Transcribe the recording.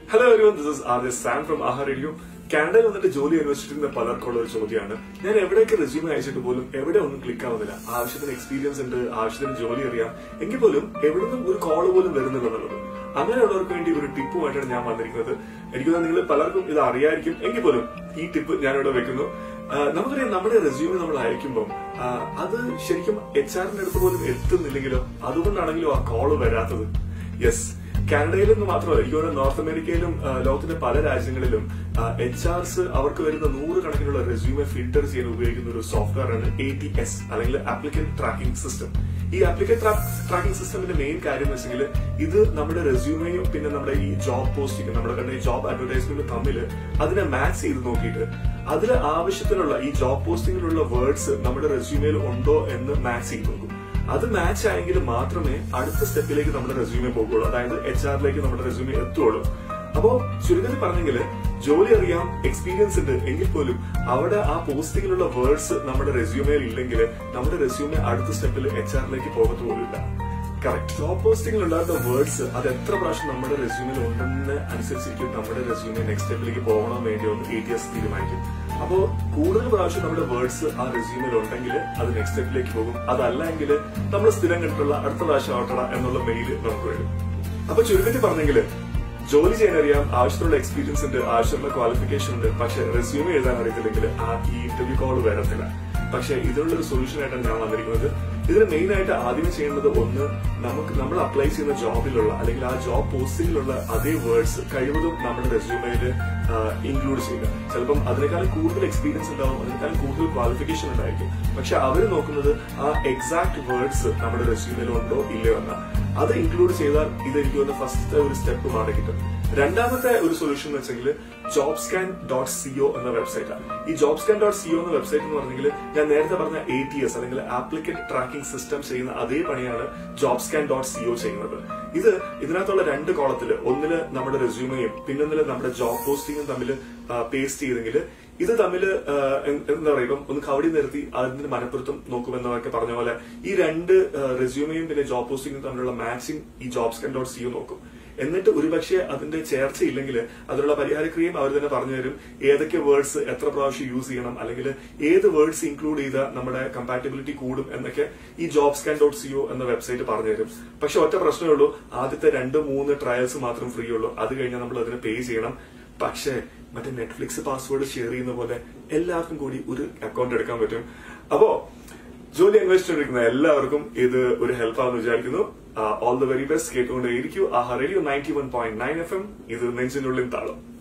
hello everyone this is R S Sam from Aha radio കാനഡയിൽ വന്നിട്ട് ജോലി അന്വേഷിച്ചിരുന്ന പലർക്കുള്ള ഒരു ചോദ്യമാണ് ഞാൻ എവിടെയൊക്കെ റെസ്യൂമെ അയച്ചിട്ട് പോലും എവിടെ ഒന്നും ക്ലിക്ക് ആവുന്നില്ല ആവശ്യത്തിന് എക്സ്പീരിയൻസ് ഉണ്ട് ആവശ്യത്തിന് ജോലി അറിയാം എങ്കിൽ പോലും എവിടുന്നും ഒരു കോൾ പോലും വരുന്നില്ല എന്നുള്ളത് അങ്ങനെയുള്ളവർക്ക് വേണ്ടി ഒരു ടിപ്പുമായിട്ടാണ് ഞാൻ വന്നിരിക്കുന്നത് എനിക്ക് തോന്നുന്നു നിങ്ങൾ പലർക്കും ഇത് അറിയായിരിക്കും എങ്കിൽ പോലും ഈ ടിപ്പ് ഞാനിവിടെ വെക്കുന്നു ആ, നമുക്കറിയാം നമ്മുടെ റെസ്യൂമെ നമ്മൾ അയക്കുമ്പോൾ ആ, അത് ശരിക്കും എച്ച് ആറിന്റെ അടുത്ത് പോലും എത്തുന്നില്ലെങ്കിലോ അതുകൊണ്ടാണെങ്കിലോ ആ കോള് വരാത്തത് യെസ് കാനഡയിൽ നിന്ന് മാത്രമല്ല എനിക്ക് തോന്നുന്നു നോർത്ത് അമേരിക്കയിലും ആ, ലോകത്തിന്റെ പല രാജ്യങ്ങളിലും എച്ച് ആർസ് അവർക്ക് വരുന്ന നൂറുകണക്കിനുള്ള റെസ്യൂമെ ഫിൽട്ടർ ചെയ്യാൻ ഉപയോഗിക്കുന്ന ഒരു സോഫ്റ്റ്വെയർ ആണ് എ ടി എസ് അല്ലെങ്കിൽ ആപ്ലിക്കന്റ് ട്രാക്കിംഗ് സിസ്റ്റം ഈ ആപ്ലിക്കന്റ് ട്രാക്കിംഗ് സിസ്റ്റമിന്റെ മെയിൻ കാര്യം എന്ന് വെച്ചെങ്കിൽ ഇത് നമ്മുടെ റെസ്യൂമെയും പിന്നെ നമ്മുടെ ഈ ജോബ് പോസ്റ്റിംഗ് നമ്മുടെ കണ്ട ഈ ജോബ് അഡ്വർടൈസ്മെന്റ് തമ്മിൽ അതിനെ മാച്ച് ചെയ്ത് നോക്കിയിട്ട് അതിൽ ആവശ്യത്തിനുള്ള ഈ ജോബ് പോസ്റ്റിംഗിലുള്ള വേർഡ്സ് നമ്മുടെ റെസ്യൂമയിൽ ഉണ്ടോ എന്ന് മാച്ച് ചെയ്ത് നോക്കും അത് മാച്ച് ആയെങ്കിൽ മാത്രമേ അടുത്ത സ്റ്റെപ്പിലേക്ക് നമ്മുടെ റെസ്യൂമെ പോകുള്ളൂ അതായത് എച്ച് ആറിലേക്ക് നമ്മുടെ റെസ്യൂമെ എത്തുള്ളൂ അപ്പോ ചുരുക്കത്തിൽ പറഞ്ഞെങ്കിൽ ജോലി അറിയാം എക്സ്പീരിയൻസ് ഉണ്ട് എങ്കിൽ പോലും അവിടെ ആ പോസ്റ്റിങ്ങിലുള്ള വേർഡ്സ് നമ്മുടെ റെസ്യൂമയിൽ ഇല്ലെങ്കിൽ നമ്മുടെ റെസ്യൂമെ അടുത്ത സ്റ്റെപ്പിൽ എച്ച് ആറിലേക്ക് പോകത്തു പോലില്ല കറക്റ്റ് ജോബ് പോസ്റ്റിംഗിൽ ഉണ്ടാകുന്ന വേർഡ്സ് അത് എത്ര പ്രാവശ്യം നമ്മുടെ റെസ്യൂമിൽ ഉണ്ടെന്ന് അനുസരിച്ചിരിക്കും നമ്മുടെ റെസ്യൂമെ നെക്സ്റ്റ് സ്റ്റെപ്പിലേക്ക് പോകണോ വേണ്ടിയോ എന്ന് എ ടി എസ് തീരുമാനിക്കും അപ്പോ കൂടുതൽ പ്രാവശ്യം നമ്മുടെ വേർഡ്സ് ആ റെസ്യൂമിൽ ഉണ്ടെങ്കിൽ അത് നെക്സ്റ്റ് സ്റ്റെപ്പിലേക്ക് പോകും അതല്ലെങ്കിൽ നമ്മൾ സ്ഥിരം കണ്ടിട്ടുള്ള അടുത്ത പ്രാവശ്യം ആവട്ടട എന്നുള്ള മെയിൽ നമുക്ക് വരും അപ്പൊ ചുരുക്കത്തിൽ പറഞ്ഞെങ്കിൽ ജോലി ചെയ്യാൻ അറിയാം ആവശ്യത്തിനുള്ള എക്സ്പീരിയൻസ് ഉണ്ട് ആവശ്യമുള്ള ക്വാളിഫിക്കേഷൻ ഉണ്ട് പക്ഷെ റെസ്യൂമെ എഴുതാൻ അറിയത്തില്ലെങ്കിൽ ആ ഈ ഇന്റർവ്യൂ കോൾ വരത്തില്ല പക്ഷെ ഇതിനുള്ള ഒരു സൊല്യൂഷൻ ആയിട്ടാണ് ഞാൻ വന്നിരിക്കുന്നത് ഇതിന് മെയിൻ ആയിട്ട് ആദ്യം ചെയ്യേണ്ടത് ഒന്ന് നമുക്ക് നമ്മൾ അപ്ലൈ ചെയ്യുന്ന ജോബിലുള്ള അല്ലെങ്കിൽ ആ ജോബ് പോസ്റ്റിങ്ങിലുള്ള അതേ വേർഡ്സ് കഴിവതും നമ്മുടെ റെസ്യൂമയിൽ ഇൻക്ലൂഡ് ചെയ്യുക ചിലപ്പം അതിനേക്കാൾ കൂടുതൽ എക്സ്പീരിയൻസ് ഉണ്ടാവും അതിനേക്കാൾ കൂടുതൽ ക്വാളിഫിക്കേഷൻ ഉണ്ടായിരിക്കും പക്ഷെ അവർ നോക്കുന്നത് ആ എക്സാക്ട് വേർഡ്സ് നമ്മുടെ റെസ്യൂമിൽ ഉണ്ടോ ഇല്ലയോ എന്ന അത് ഇൻക്ലൂഡ് ചെയ്താൽ ഇത് എനിക്ക് തോന്നുന്ന ഫസ്റ്റത്തെ ഒരു സ്റ്റെപ്പ് മാറി കിട്ടും രണ്ടാമത്തെ ഒരു സൊല്യൂഷൻ എന്ന് വെച്ചെങ്കിൽ ജോബ് സ്കാൻ ഡോട്ട് സിഒ എന്ന വെബ്സൈറ്റാണ് ഈ ജോബ് സ്കാൻ ഡോട്ട് സിഒ എന്ന വെബ്സൈറ്റ് എന്ന് പറഞ്ഞെങ്കിൽ ഞാൻ നേരത്തെ പറഞ്ഞ എ ടി എസ് അല്ലെങ്കിൽ ആപ്ലിക്കന്റ് ട്രാക്കിംഗ് സിസ്റ്റം ചെയ്യുന്ന അതേ പണിയാണ് ജോബ് സ്കാൻ ഡോട്ട് സിഒ ചെയ്യുന്നത് ഇത് ഇതിനകത്തുള്ള രണ്ട് കോളത്തില് ഒന്നില് നമ്മുടെ റെസ്യൂമെയും പിന്നൊന്നില് നമ്മുടെ ജോബ് പോസ്റ്റിംഗും തമ്മിൽ പേസ്റ്റ് ചെയ്തെങ്കിൽ ഇത് തമ്മിൽ എന്താ പറയുക ഇപ്പം ഒന്ന് കവടി നിർത്തി അതിന്റെ മനപ്പുറത്തും നോക്കുമെന്നൊക്കെ പറഞ്ഞ പോലെ ഈ രണ്ട് റെസ്യൂമെയും പിന്നെ ജോബ് പോസ്റ്റിംഗും തമ്മിലുള്ള മാച്ചിങ് ഈ ജോബ് സ്കാൻ ഡോട്ട് സിഒ നോക്കും എന്നിട്ട് ഒരുപക്ഷെ അതിന്റെ ചേർച്ചയില്ലെങ്കിൽ അതിനുള്ള പരിഹാരക്രിയയും അവർ തന്നെ പറഞ്ഞു തരും ഏതൊക്കെ വേർഡ്സ് എത്ര പ്രാവശ്യം യൂസ് ചെയ്യണം അല്ലെങ്കിൽ ഏത് വേർഡ്സ് ഇൻക്ലൂഡ് ചെയ്ത നമ്മുടെ കമ്പാറ്റബിലിറ്റി കൂടും എന്നൊക്കെ ഈ ജോബ് സ്കാൻ ഡോട്ട് സിഒ എന്ന വെബ്സൈറ്റ് പറഞ്ഞു തരും പക്ഷെ ഒറ്റ പ്രശ്നമേ ഉള്ളൂ ആദ്യത്തെ രണ്ട് മൂന്ന് ട്രയൽസ് മാത്രം ഫ്രീ ഉള്ളൂ അത് കഴിഞ്ഞാൽ നമ്മൾ അതിന് പേ ചെയ്യണം പക്ഷേ മറ്റേ നെറ്റ്ഫ്ലിക്സ് പാസ്വേഡ് ഷെയർ ചെയ്യുന്ന പോലെ എല്ലാവർക്കും കൂടി ഒരു അക്കൗണ്ട് എടുക്കാൻ പറ്റും അപ്പോ ജോലി അന്വേഷിച്ചുകൊണ്ടിരിക്കുന്ന എല്ലാവർക്കും ഇത് ഒരു ഹെൽപ്പ് ആണെന്ന് വിചാരിക്കുന്നു ഓൾ ദ വെരി ബെസ്റ്റ് കേട്ടുകൊണ്ടേയിരിക്കും ആ radio ninety one point nine F M ഇത് നെഞ്ചിനുള്ളിൽ താളം